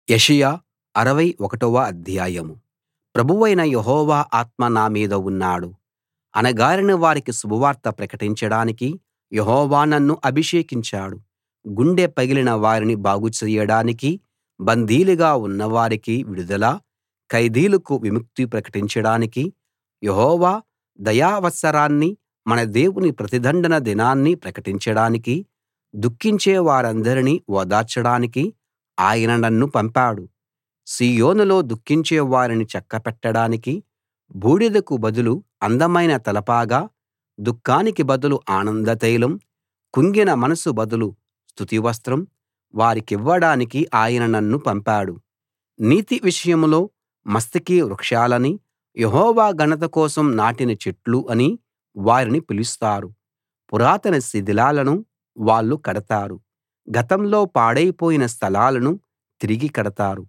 యెషయా అరవై ఒకటవ అధ్యాయం ప్రభువైన యెహోవా ఆత్మ నా మీద ఉన్నాడు అణగారిన వారికి శుభవార్త ప్రకటించడానికి యెహోవా నన్ను అభిషేకించాడు గుండె పగిలిన వారిని బాగు చెయ్యడానికి బందీలుగా ఉన్నవారికి విడుదల ఖైదీలకు విముక్తి ప్రకటించడానికి యెహోవా దయావత్సరాన్ని మన దేవుని ప్రతిదండన దినాన్ని ప్రకటించడానికి దుఃఖించే వారందరినీ ఓదార్చడానికి ఆయన నన్ను పంపాడు సీయోనులో దుఃఖించే వారిని చక్కపెట్టడానికి బూడిదకు బదులు అందమైన తలపాగా దుఃఖానికి బదులు ఆనంద తైలం కుంగిన మనసు బదులు స్తుతి వస్త్రం వారికివ్వడానికి ఆయన నన్ను పంపాడు నీతి విషయంలో మస్తకి వృక్షాలని యెహోవా ఘనత కోసం నాటిన చెట్లు అని వారిని పిలుస్తారు పురాతన శిథిలాలను వాళ్ళు కడతారు గతంలో పాడైపోయిన స్థలాలను తిరిగి కడతారు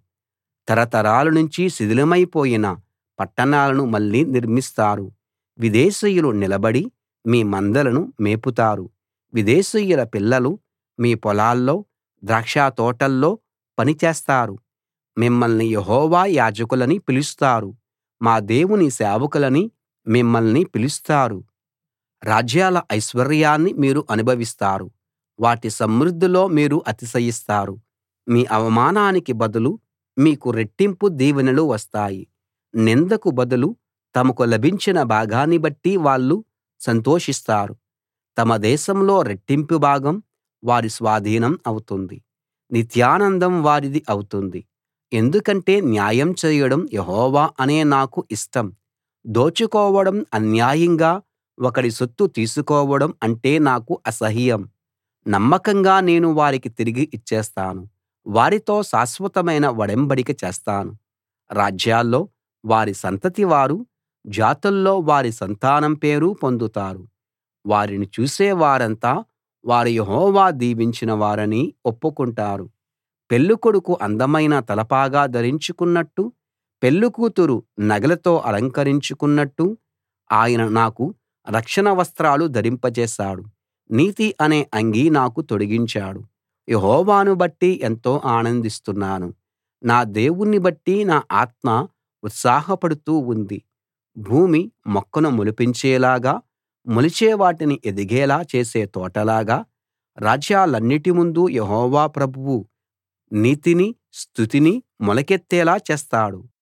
తరతరాల నుంచి శిథిలమైపోయిన పట్టణాలను మళ్ళీ నిర్మిస్తారు విదేశీయులు నిలబడి మీ మందలను మేపుతారు విదేశీయుల పిల్లలు మీ పొలాల్లో ద్రాక్షతోటల్లో పని చేస్తారు మిమ్మల్ని యెహోవా యాజకులని పిలుస్తారు మా దేవుని సేవకులని మిమ్మల్ని పిలుస్తారు రాజ్యాల ఐశ్వర్యాన్ని మీరు అనుభవిస్తారు వాటి సమృద్ధిలో మీరు అతిశయిస్తారు మీ అవమానానికి బదులు మీకు రెట్టింపు దీవెనలు వస్తాయి నిందకు బదులు తమకు లభించిన భాగాన్ని బట్టి వాళ్ళు సంతోషిస్తారు తమ దేశంలో రెట్టింపు భాగం వారి స్వాధీనం అవుతుంది నిత్యానందం వారిది అవుతుంది ఎందుకంటే న్యాయం చేయడం యెహోవా అనే నాకు ఇష్టం దోచుకోవడం అన్యాయంగా ఒకడి సొత్తు తీసుకోవడం అంటే నాకు అసహ్యం నమ్మకంగా నేను వారికి తిరిగి ఇచ్చేస్తాను వారితో శాశ్వతమైన ఒడంబడిక చేస్తాను రాజ్యాల్లో వారి సంతతి వారు జాతుల్లో వారి సంతానం పేరు పొందుతారు వారిని చూసే వారంతా వారు యెహోవా దీవించిన వారని ఒప్పుకుంటారు పెళ్ళికొడుకు అందమైన తలపాగా ధరించుకున్నట్టు పెళ్ళికూతురు నగలతో అలంకరించుకున్నట్టు ఆయన నాకు రక్షణ వస్త్రాలు ధరింపజేశాడు నీతి అనే అంగీ నాకు తొడిగించాడు యెహోవాను బట్టి ఎంతో ఆనందిస్తున్నాను నా దేవుణ్ణి బట్టి నా ఆత్మ ఉత్సాహపడుతూ ఉంది భూమి మొక్కను మొలిపించేలాగా మొలిచే వాటిని ఎదిగేలా చేసే తోటలాగా రాజ్యాలన్నిటి ముందు యెహోవా ప్రభువు నీతిని స్తుతిని మొలకెత్తేలా చేస్తాడు